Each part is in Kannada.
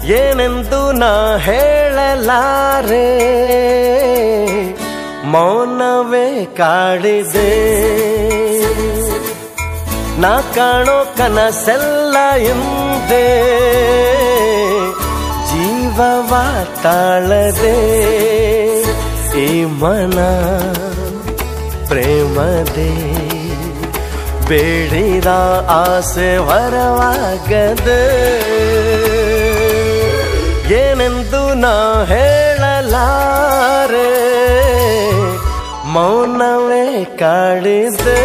ಏನೆಂದು ನಾ ಹೇಳಲಾರೆ ಮೌನವೇ ಕಾಡಿದೆ ನಾ ಕಾಣೋ ಕನಸೆಲ್ಲ ಎಂದೇ ಜೀವವ ತಾಳದೆ ಈ ಮನ ಪ್ರೇಮದೇ ಬೇಡಿದ ಆಸೆ ವರವಾಗದೆ ಏನೆಂದು ನಾ ಹೇಳಲಾರೆ ಮೌನವೇ ಕಾಡಿದೆ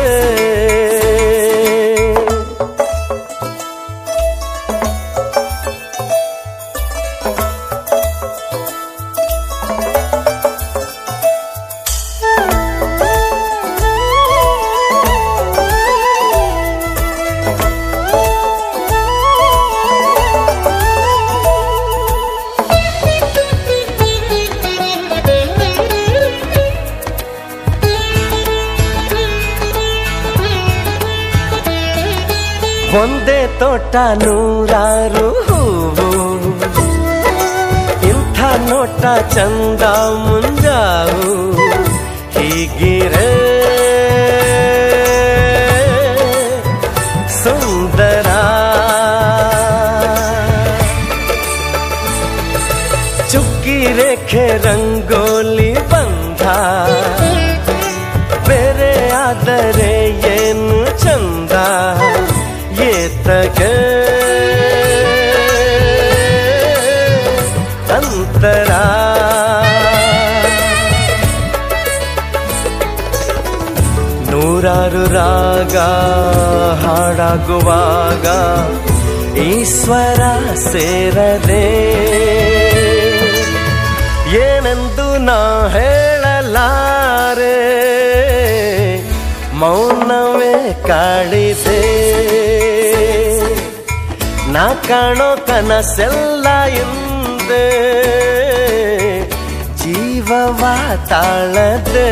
ಒಂದೇ ತೋಟ ನೂರಾರು ಹೂವು ಇಂಥ ನೋಟ ಚಂದ ಮುಂಜಾವು ಹೀಗಿರೆ ಸುಂದರ ಚುಕ್ಕಿ ರೇಖೆ ರಂಗೋಲಿ ಬಂಧ ಬೇರೆ ಆದರೆ ಏನು ಚಂದ ಏತಗೆ ಅಂತರ ನೂರಾರು ರಾಗ ಹಾಡಾಗುವಾಗ ಈಶ್ವರ ಸೇರದೆ ಏನೆಂದು ನಾ ಹೇಳಲಾರೆ ಮೌನವೇ ಕಾಡಿದೆ ನಾ ಕಾಣೋ ಕನಸೆಲ್ಲ ಎಂದೆ ಜೀವವ ತಾಳದೆ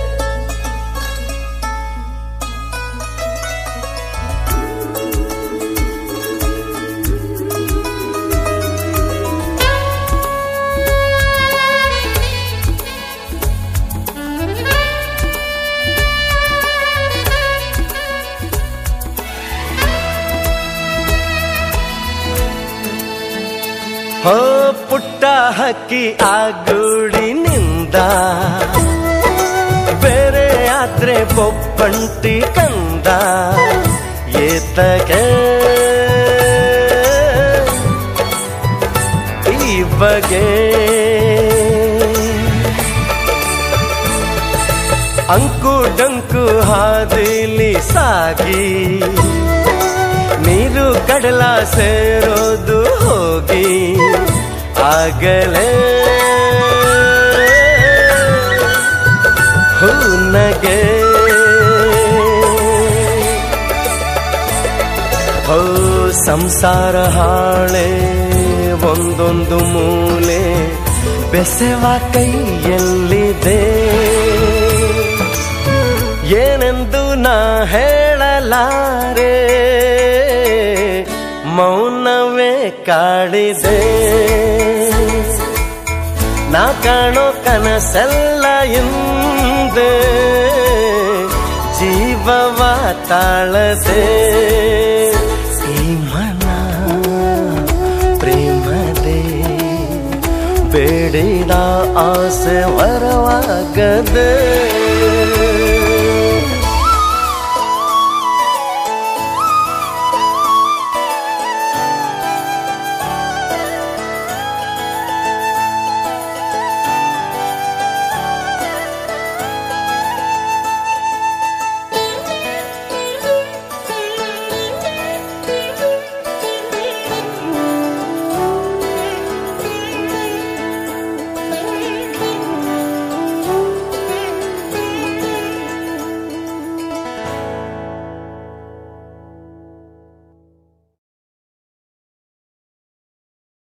ಹೋ ಪುಟ್ಟ ಹಕ್ಕಿ ಆ ಗೂಡಿನಿಂದ ಬೇರೆ ಆದ್ರೆ ಬೊಬ್ಬಂಟಿ ಕಂದ ಏತಗೆ ಈ ಬಗೆ ಅಂಕು ಡಂಕು ಹಾದಿಲಿ ಸಾಗಿ ನೀರು ಕಡಲ ಸೇರೋದು ಹೋಗಿ ಆಗಲೇ ಹೂನಗೆ ಹೋ ಸಂಸಾರ ಹಾಳೆ ಒಂದೊಂದು ಮೂಲೆ ಬೆಸೆವ ಕೈಯಲ್ಲಿದೆ ಏನೆಂದು ನಾ ಹೇಳಲಾರೆ ಮೌನವೇ ಕಾಡಿದೆ ನಾ ಕಾಣೋ ಕನಸೆಲ್ಲ ಎಂದೆ ಜೀವವ ತಾಳದೆ ಈ ಮನ ಪ್ರೇಮದೆ ಬೇಡಿದ ಆಸೆ ವರವಾಗದೆ